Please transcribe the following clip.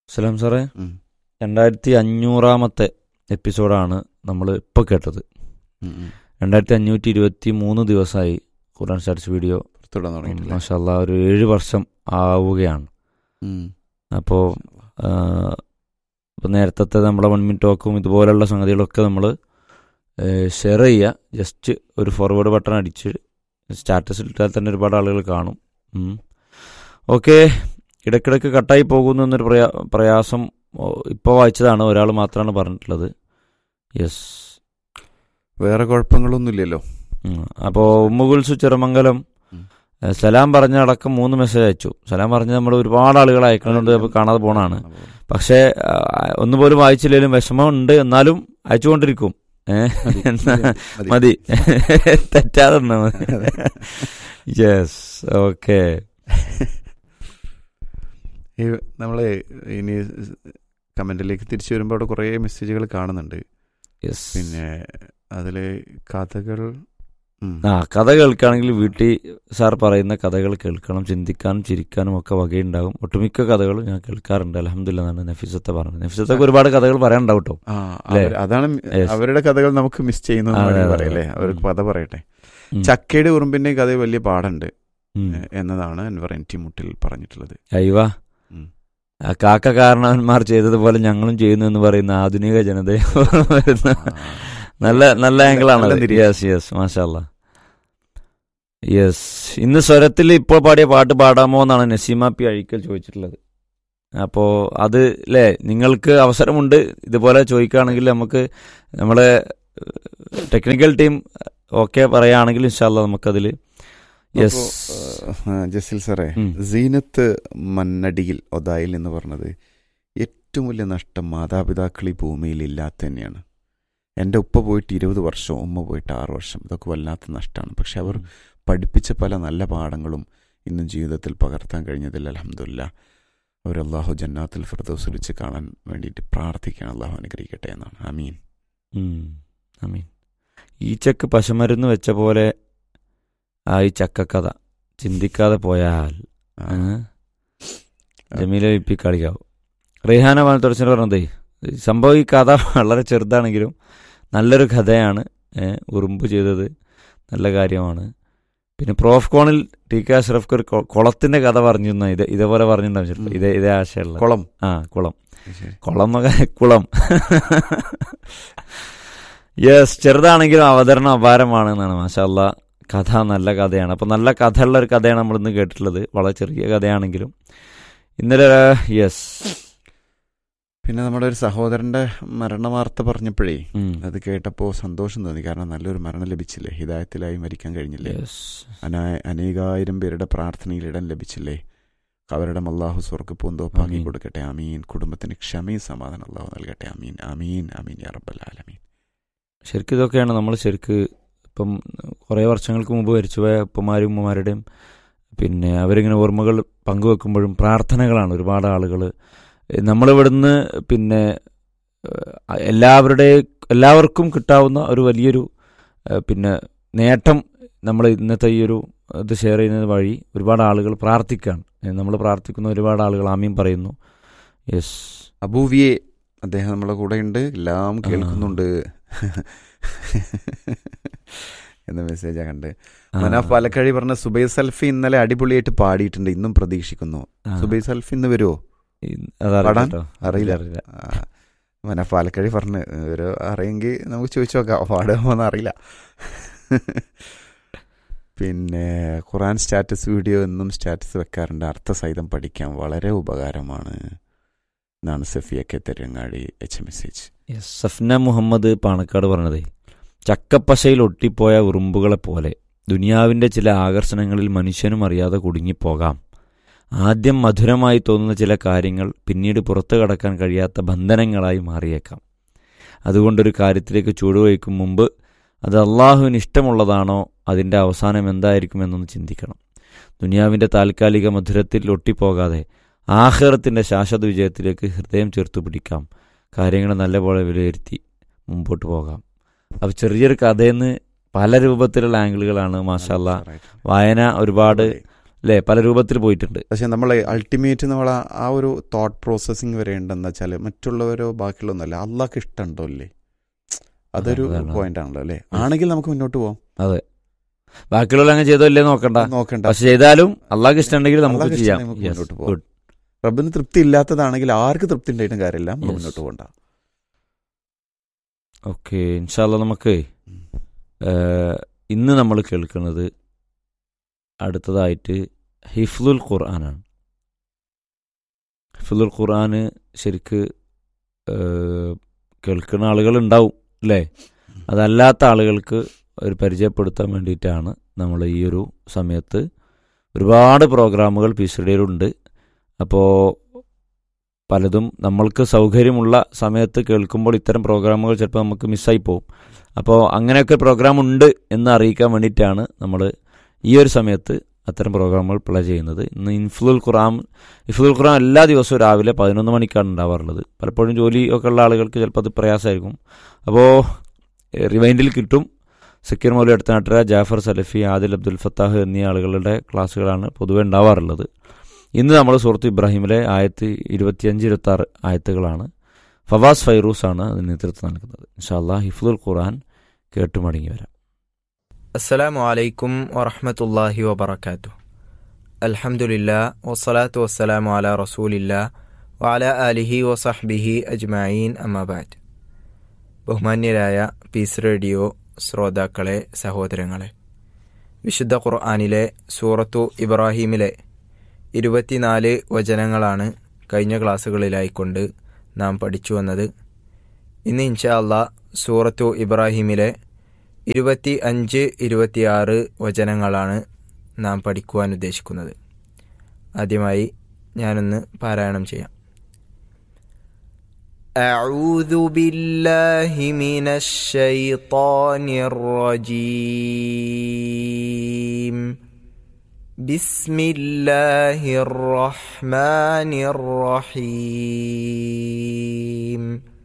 സലാം സാറേ ഉം. രണ്ടായിരത്തി അഞ്ഞൂറാമത്തെ എപ്പിസോഡാണ് നമ്മൾ ഇപ്പോൾ കേട്ടത് ഉം, ഉം. രണ്ടായിരത്തി അഞ്ഞൂറ്റി ഇരുപത്തി മൂന്ന് ദിവസമായി ഖുറാൻ സ്റ്റാറ്റസ് വീഡിയോ പുറത്തുവിടാൻ തുടങ്ങിയിട്ടില്ല മാഷല്ല ഒരു ഏഴ് വർഷം ആവുകയാണ് ഉം. അപ്പോൾ ഇപ്പോൾ നേരത്തെ നമ്മുടെ വൺ മിനിറ്റ് ടോക്കും ഇതുപോലുള്ള സംഗതികളൊക്കെ നമ്മൾ ഷെയർ ചെയ്യുക ജസ്റ്റ് ഒരു ഫോർവേഡ് ബട്ടൺ അടിച്ച് സ്റ്റാറ്റസ് ഇട്ടാൽ തന്നെ ഒരുപാട് ആളുകൾ കാണും ഓക്കെ ഇടയ്ക്കിടയ്ക്ക് കട്ടായി പോകുന്നു എന്നൊരു പ്രയാ പ്രയാസം ഇപ്പോൾ വായിച്ചതാണ് ഒരാൾ മാത്രമാണ് പറഞ്ഞിട്ടുള്ളത് യെസ് വേറെ കുഴപ്പങ്ങളൊന്നുമില്ലല്ലോ അപ്പോൾ ഉമ്മുകുൽസു ചെറുമംഗലം ഉം. ഏഹ്, സലാം പറഞ്ഞ അടക്കം മൂന്ന് മെസ്സേജ് അയച്ചു സലാം പറഞ്ഞ് നമ്മൾ ഒരുപാട് ആളുകൾ അയക്കുന്നുണ്ട് അപ്പോൾ കാണാതെ പോണാണ് പക്ഷേ ആ, ഒന്നുപോലും വായിച്ചില്ലെങ്കിലും വിഷമമുണ്ട് എന്നാലും അയച്ചുകൊണ്ടിരിക്കും ഏഹ് മതി, എന്നാ മതി. മതി തെറ്റാതെ നിന്നാ മതി യെസ് ഓക്കെ ഈ നമ്മള് ഇനി കമന്റിലേക്ക് തിരിച്ചു വരുമ്പോൾ അവിടെ കുറേ മെസ്സേജുകൾ കാണുന്നുണ്ട് യെസ് പിന്നെ അതില് കഥകൾ ഉം. ആ കഥ കേൾക്കുകയാണെങ്കിൽ വീട്ടിൽ സാർ പറയുന്ന കഥകൾ കേൾക്കണം ചിന്തിക്കാനും ചിരിക്കാനും ഒക്കെ വകയുണ്ടാകും ഒട്ടുമിക്ക കഥകളും ഞാൻ കേൾക്കാറുണ്ട് അലഹമില്ല എന്നാണ് നഫീസത്തെ പറഞ്ഞത് നഫീസത്തൊക്കെ ഒരുപാട് കഥകൾ പറയാനുണ്ടാവും കേട്ടോ ആ, അല്ലേ? അവര്- അതാണ് Yes. അവരുടെ കഥകൾ നമുക്ക് മിസ് ചെയ്യുന്നു എന്ന് അതെ, വേണമെങ്കിൽ അതെ, പറയല്ലേ അതെ. അവർക്ക് ഉം. കഥ പറയട്ടെ ഉം. ചക്കയുടെ ഉറുമ്പിന്റെ കഥ വലിയ പാടുണ്ട് ഉം. എ- എന്നതാണ് അൻവർ എൻ ടി മുട്ടിൽ പറഞ്ഞിട്ടുള്ളത് അയ്യവ ഉം. ആ കാക്ക കാരണവന്മാർ ചെയ്തതുപോലെ ഞങ്ങളും ചെയ്യുന്നു എന്ന് പറയുന്ന ആധുനിക ജനതയെ വരുന്ന നല്ല നല്ല ആംഗിൾ ആണ് നല്ല നിരീക്ഷണം. യെസ് യെസ് മാഷാല്ല യെസ് ഇന്ന് സ്വരത്തിൽ ഇപ്പോൾ പാടിയ പാട്ട് പാടാമോ എന്നാണ് നസീമ പി അഴിക്കൽ ചോദിച്ചിട്ടുള്ളത് അപ്പോൾ അത് അല്ലേ നിങ്ങൾക്ക് അവസരമുണ്ട് ഇതുപോലെ ചോദിക്കുകയാണെങ്കിൽ നമുക്ക് നമ്മളെ ടെക്നിക്കൽ ടീം ഓക്കെ പറയുകയാണെങ്കിൽ ഇൻഷാല്ല നമുക്കതിൽ യെസ് അപ്പോ, ആ, ജസീൽ സാറേ ഉം. സീനത്ത് മണ്ണടിയിൽ ഒതായിൽ എന്ന് പറഞ്ഞത് ഏറ്റവും വലിയ നഷ്ടം മാതാപിതാക്കൾ ഈ ഭൂമിയിൽ ഇല്ലാത്ത തന്നെയാണ് എൻ്റെ ഉപ്പ പോയിട്ട് ഇരുപത് വർഷം ഉമ്മ പോയിട്ട് ആറ് വർഷം ഇതൊക്കെ വല്ലാത്ത നഷ്ടമാണ് പക്ഷെ അവർ പഠിപ്പിച്ച പല നല്ല പാഠങ്ങളും ഇന്നും ജീവിതത്തിൽ പകർത്താൻ കഴിഞ്ഞതിൽ അലഹമില്ല അവർ അള്ളാഹു ജന്നാത്തിൽ ഫിർദൗസ് വെച്ച് കാണാൻ വേണ്ടിയിട്ട് പ്രാർത്ഥിക്കാൻ അള്ളാഹു അനുഗ്രഹിക്കട്ടെ എന്നാണ് അമീൻ ഐ ഈച്ചക്ക് പശമരുന്ന് വെച്ച പോലെ ആയി ചക്കക്കഥ ചിന്തിക്കാതെ പോയാൽ ആ, ഏ? ജമീല ഇപ്പി കളിക്കാവും റിഹാന വാനത്തുറച്ചിന് പറഞ്ഞതേ സംഭവം ഈ കഥ വളരെ ചെറുതാണെങ്കിലും നല്ലൊരു കഥയാണ് ഏ, ഉറുമ്പ് ചെയ്തത് നല്ല കാര്യമാണ് പിന്നെ പ്രോഫ് കോണിൽ ടി കെ അഷ്റഫ്ക്ക് ഒരു കൊ- കുളത്തിന്റെ കഥ പറഞ്ഞിരുന്ന ഇത് ഇതേപോലെ പറഞ്ഞിട്ടുണ്ടാവും ചിലപ്പോൾ ഇതേ ഇതേ ആശയമുള്ള കുളം ആ കുളം ശരി. കുളം എന്നൊക്കെ കുളം യെസ് ചെറുതാണെങ്കിലും അവതരണം അപാരമാണ് എന്നാണ് മാഷാല്ല കഥ നല്ല കഥയാണ് അപ്പം നല്ല കഥയുള്ള ഒരു കഥയാണ് നമ്മൾ ഇന്ന് കേട്ടിട്ടുള്ളത് വളരെ ചെറിയ കഥയാണെങ്കിലും ഇന്നലെ യെസ് പിന്നെ നമ്മുടെ ഒരു സഹോദരന്റെ മരണവാർത്ത പറഞ്ഞപ്പോഴേ അത് കേട്ടപ്പോൾ സന്തോഷം തോന്നി കാരണം നല്ലൊരു മരണം ലഭിച്ചില്ലേ ഹിദായത്തിലായി മരിക്കാൻ കഴിഞ്ഞില്ലേ യെസ് അനാ അനേകായിരം പേരുടെ പ്രാർത്ഥനയിൽ ഇടം ലഭിച്ചില്ലേ അവരുടെ അള്ളാഹു സ്വർഗ്ഗ പൂന്തോപ്പാക്കി ആമീൻ. കൊടുക്കട്ടെ അമീൻ കുടുംബത്തിന് ക്ഷമയും സമാധാനം അള്ളാഹു നൽകട്ടെ അമീൻ അമീൻ അമീൻ യാ റബ്ബൽ ആലമീൻ ശരിക്കും ഇതൊക്കെയാണ് നമ്മൾ ശരിക്ക് ഇപ്പം കുറേ വർഷങ്ങൾക്ക് മുമ്പ് മരിച്ചുപോയ ഉപ്പമാരും ഉമ്മമാരുടെയും പിന്നെ അവരിങ്ങനെ ഓർമ്മകൾ പങ്കുവെക്കുമ്പോഴും പ്രാർത്ഥനകളാണ് ഒരുപാട് ആളുകൾ നമ്മളിവിടുന്ന് പിന്നെ ഏഹ്, എല്ലാവരുടെ എല്ലാവർക്കും കിട്ടാവുന്ന ഒരു വലിയൊരു ഏഹ്, പിന്നെ നേട്ടം നമ്മൾ ഇന്നത്തെ ഈ ഒരു ഇത് ഷെയർ ചെയ്യുന്നത് വഴി ഒരുപാട് ആളുകൾ പ്രാർത്ഥിക്കുകയാണ് നമ്മൾ പ്രാർത്ഥിക്കുന്ന ഒരുപാട് ആളുകൾ ആമീൻ പറയുന്നു യെസ് അബൂവിയെ അദ്ദേഹം നമ്മളെ കൂടെ ഉണ്ട് എല്ലാം കേൾക്കുന്നുണ്ട് എന്ന മെസ്സേജാ കണ്ട് മനാഫ് പാലക്കാഴി പറഞ്ഞ സുബൈ സൽഫി ഇന്നലെ അടിപൊളിയായിട്ട് പാടിയിട്ടുണ്ട് ഇന്നും പ്രതീക്ഷിക്കുന്നു സുബൈ സൽഫി ഇന്ന് വരുമോ പാടാൻ? അറിയില്ല. അറിയില്ല മന പാലക്കാടി പറഞ്ഞ് ഒരു അറിയെങ്കിൽ നമുക്ക് ചോദിച്ചു നോക്കാം പാടുമോന്ന് അറിയില്ല പിന്നെ ഖുറാൻ സ്റ്റാറ്റസ് വീഡിയോ എന്നും സ്റ്റാറ്റസ് വെക്കാറുണ്ട് അർത്ഥസഹിതം പഠിക്കാൻ വളരെ ഉപകാരമാണ് എന്നാണ് സഫിയൊക്കെ തെരങ്ങാടി എച്ച് മെസ്സേജ് യെസ്, സഫ്ന മുഹമ്മദ് പാണക്കാട് പറഞ്ഞതേ ചക്കപ്പശയിൽ ഒട്ടിപ്പോയ ഉറുമ്പുകളെ പോലെ ദുനിയാവിന്റെ ചില ആകർഷണങ്ങളിൽ മനുഷ്യനും അറിയാതെ കുടുങ്ങിപ്പോകാം ആദ്യം മധുരമായി തോന്നുന്ന ചില കാര്യങ്ങൾ പിന്നീട് പുറത്തു കടക്കാൻ കഴിയാത്ത ബന്ധനങ്ങളായി മാറിയേക്കാം അതുകൊണ്ടൊരു കാര്യത്തിലേക്ക് ചുവടുവയ്ക്കും മുമ്പ് അത് അള്ളാഹുവിന് ഇഷ്ടമുള്ളതാണോ അതിൻ്റെ അവസാനം എന്തായിരിക്കുമെന്നൊന്ന് ചിന്തിക്കണം ദുനിയാവിൻ്റെ താൽക്കാലിക മധുരത്തിൽ ഒട്ടിപ്പോകാതെ ആഹ്റത്തിൻ്റെ ശാശ്വത വിജയത്തിലേക്ക് ഹൃദയം ചേർത്തു പിടിക്കാം കാര്യങ്ങൾ നല്ലപോലെ വിലയിരുത്തി മുമ്പോട്ട് പോകാം അപ്പോൾ ചെറിയൊരു കഥയെന്ന് പല രൂപത്തിലുള്ള ആംഗിളുകളാണ് മാഷാല്ല വായന ഒരുപാട് അല്ലേ പല രൂപത്തിൽ പോയിട്ടുണ്ട് പക്ഷെ നമ്മൾ അൾട്ടിമേറ്റ് നമ്മൾ ആ ഒരു തോട്ട് പ്രോസസ്സിങ് വരെ ഉണ്ടെന്ന് വെച്ചാൽ മറ്റുള്ളവരോ ബാക്കിയുള്ളൊന്നുമല്ല അള്ളാഹ്ക്ക് ഇഷ്ടമുണ്ടോ അല്ലേ അതൊരു അതാണ്. പോയിന്റ് ആണല്ലോ അല്ലേ ആണെങ്കിൽ നമുക്ക് മുന്നോട്ട് പോകാം ബാക്കിയുള്ള അങ്ങനെ ചെയ്തോ ഇല്ലേ നോക്കണ്ട നോക്കണ്ട പക്ഷെ ചെയ്താലും അള്ളാഹ് ഇഷ്ടമുണ്ടെങ്കിൽ നമുക്ക് അള്ളാഹ്ക്ക് ചെയ്യാം ഇഷ്ടമുണ്ടെങ്കിൽ നമുക്ക് Yes, മുന്നോട്ട് പോകാം. good. റബ്ബിന് തൃപ്തി ഇല്ലാത്തതാണെങ്കിൽ ആർക്ക് തൃപ്തി ഉണ്ടായിട്ടും കാര്യമില്ല നമ്മൾ Yes. മുന്നോട്ട് പോകണ്ട ഓക്കെ ഇൻഷാല്ല നമുക്ക് ഏഹ്, ഇന്ന് നമ്മൾ കേൾക്കുന്നത് അടുത്തതായിട്ട് ഹിഫ്ലുൽ ഖുർആനാണ് ഹിഫ്ലുൽ ഖുർആന് ശരിക്ക് ഏഹ്, കേൾക്കുന്ന ആളുകൾ ഉണ്ടാവും അല്ലേ അതല്ലാത്ത ആളുകൾക്ക് ഒരു പരിചയപ്പെടുത്താൻ വേണ്ടിയിട്ടാണ് നമ്മൾ ഈ ഒരു സമയത്ത് ഒരുപാട് പ്രോഗ്രാമുകൾ പീസഡിയിലുണ്ട് അപ്പോൾ പലതും നമ്മൾക്ക് സൗകര്യമുള്ള സമയത്ത് കേൾക്കുമ്പോൾ ഇത്തരം പ്രോഗ്രാമുകൾ ചിലപ്പോൾ നമുക്ക് മിസ്സായി പോകും അപ്പോൾ അങ്ങനെയൊക്കെ പ്രോഗ്രാം ഉണ്ട് എന്ന് അറിയിക്കാൻ വേണ്ടിയിട്ടാണ് നമ്മൾ ഈ ഒരു സമയത്ത് അത്തരം പ്രോഗ്രാമുകൾ പ്ലേ ചെയ്യുന്നത് ഇന്ന് ഇൻഫ്ലുൽ ഖുറാം ഇൻഫ്ലുൽ ഖുറാം എല്ലാ ദിവസവും രാവിലെ പതിനൊന്ന് മണിക്കാണ് ഉണ്ടാവാറുള്ളത് പലപ്പോഴും ജോലി ഒക്കെ ഉള്ള ആളുകൾക്ക് ചിലപ്പോൾ അത് പ്രയാസമായിരിക്കും അപ്പോൾ റിവൈൻഡിൽ കിട്ടും സക്കീർ മൗലി അടുത്ത നാട്ടുകാർ ജാഫർ സലഫി ആദിൽ അബ്ദുൽ ഫത്താഹ് എന്നീ ആളുകളുടെ ക്ലാസ്സുകളാണ് പൊതുവെ ഉണ്ടാവാറുള്ളത് ഇന്ന് നമ്മൾ സുഹൃത്ത് ഇബ്രാഹിമിലെ ആയത്ത് ഇരുപത്തിയഞ്ച് ഇരുപത്തി ആറ് ആയത്തുകളാണ് ഫവാസ് ഫൈറൂസ് ആണ് അതിന് നേതൃത്വം നൽകുന്നത് ഇൻഷാല്ലാ ഹിഫ്ലുൽ ഖുർആൻ കേട്ടു മടങ്ങി വരാം അസ്സലാമു അലൈക്കും വറഹ്മത്തുള്ളാഹി വബറകാതുഹു അൽഹംദുലില്ലാ വസ്സലാത്തു വസ്സലാമു അലാ റസൂലില്ലാ വഅല ആലിഹി വസഹ്ബിഹി അജ്മഈൻ അമ്മാബാദ് ബഹുമാന്യരായ പീസ് റേഡിയോ ശ്രോതാക്കളെ സഹോദരങ്ങളെ വിശുദ്ധ ഖുർആനിലെ സൂറത്തു ഇബ്രാഹീമിലെ ഇരുപത്തിനാല് വചനങ്ങളാണ് കഴിഞ്ഞ ക്ലാസ്സുകളിലായിക്കൊണ്ട് നാം പഠിച്ചു വന്നത് ഇന്ന് ഇൻഷാ അല്ലാ സൂറത്തു ഇബ്രാഹീമിലെ ഇരുപത്തി അഞ്ച് ഇരുപത്തിയാറ് വചനങ്ങളാണ് നാം പഠിക്കുവാൻ ഉദ്ദേശിക്കുന്നത് ആദ്യമായി ഞാനൊന്ന് പാരായണം ചെയ്യാം أعوذ بالله من الشيطان الرجيم بسم الله الرحمن الرحيم